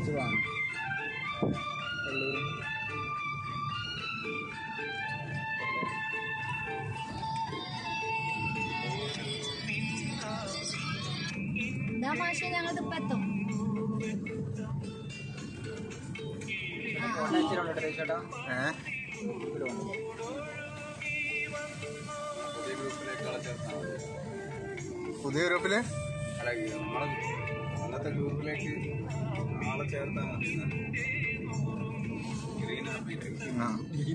പഠിച്ചതാണ് കല്ലൂരിൽ എന്താ മാഷെ ഞങ്ങൾ ഇപ്പൊ എത്തും ആ, ചേട്ടാ ഏ പുതിയ ഗ്രൂപ്പില് അല്ല നമ്മളെ അന്നത്തെ ഗ്രൂപ്പിലേക്ക് ആളെ ചേർത്താൽ മതി ഗ്രീൻ ആർമിയിട്ട് ആ.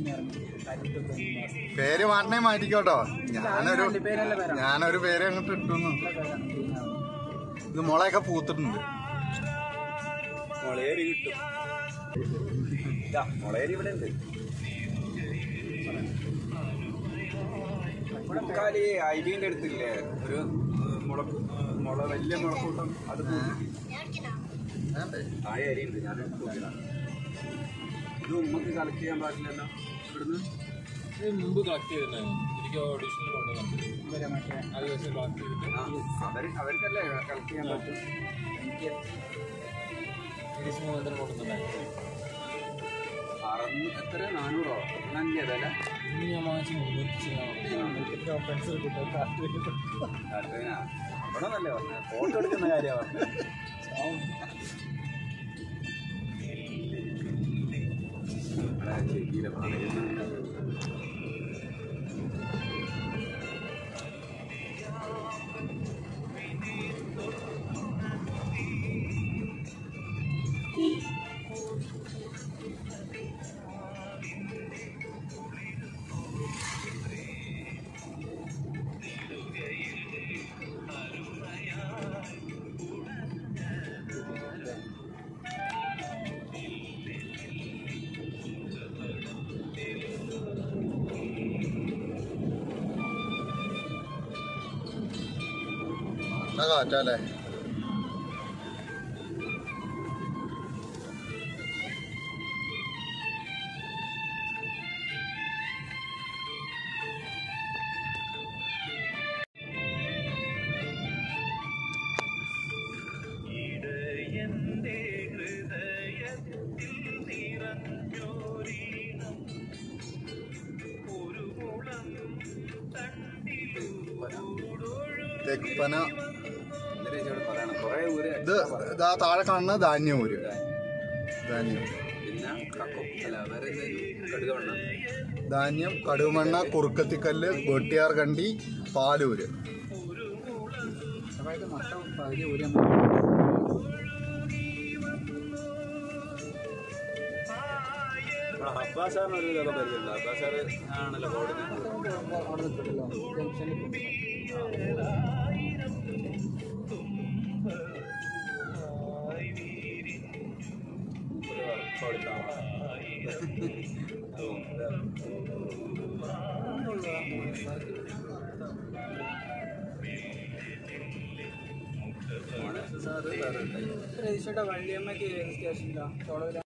പേര് മാറ്റണേ മാറ്റിക്കോട്ടോ ഞാനൊരു പേരല്ല പേരാണ് ഞാനൊരു പേര് അങ്ങോട്ട് ഇട്ടുന്നു ഇത് മുളയൊക്കെ പൂത്തിട്ടുണ്ട് മുളയേരി കിട്ടും ഇതാ മുളയേരി ഇവിടെ ഉണ്ട് മുളക്കാലി ഐബിന്റെ അടുത്തില്ലേ ഒരു മുള മുള വലിയ മുളക്കൂട്ടം അത് ആ ഏരിയ ഉണ്ട് ഞാൻ നോക്കിയതാണ് ഇത് ഉമ്മക്ക് കളക്ട് ചെയ്യാൻ പാടില്ലല്ലോ ഇവിടുന്ന് ഇത് മുമ്പ് കളക്ട് ചെയ്തിട്ടുണ്ടായിരുന്നു എനിക്ക് ഓഡീഷനിൽ കൊണ്ടുവന്നു അത് ദിവസം കളക്ട് ചെയ്തിട്ട് ആ അവർ അവർക്കല്ലേ കളക്ട് ചെയ്യാൻ പറ്റും തിരിച്ച് മുഖാന്തരം കൊണ്ടുവന്നിട്ടുണ്ടായിരുന്നു അറുന്നൂ എത്ര നാനൂറോ നല്ല വില ഇന്ന് ഞാൻ വാങ്ങിച്ച് മുന്നൂറ്റി ചില്ലാണം ഫ്രണ്ട്സ് കിട്ടും കാട്ടുവേന അവിടെ നല്ലേ പറഞ്ഞത് ഫോട്ടോ എടുക്കുന്ന കാര്യമാണ് പറഞ്ഞത് ഇവിടെ ചെവിയിലെ പറയുന്നത് എന്നാ കാറ്റല്ലേ തെക്കുപ്പന ഇന്നലെ ചേച്ചോട് പറയണം കുറേ ഊര് ഇത് ഇതാ താഴെ കാണുന്നത് ധാന്യൂര് ധാന്യം പിന്നെ കക്കും അല്ല വേറെ എന്തായാലും കടുകവണ്ണം ധാന്യം കടുമണ്ണ കുറുക്കത്തിക്കല്ല് വെട്ടിയാർ കണ്ടി പാലൂര് അതായത് മൊത്തം പകുതി ഒരു അബ്ബാസാറിന് ഒരു ഇതൊക്കെ പരിചയമില്ല അബ്ബാസാർ ആണല്ലോ കോർഡിനേറ്റർ അവിടെ നിൽക്കില്ലല്ലോ ജംഗ്ഷനിൽ സാറ് വേറെ ഉണ്ടായി രജിസ്റ്റേട്ടാ വള്ളിയമ്മക്ക് സ്റ്റേഷനിലാണ് ചോള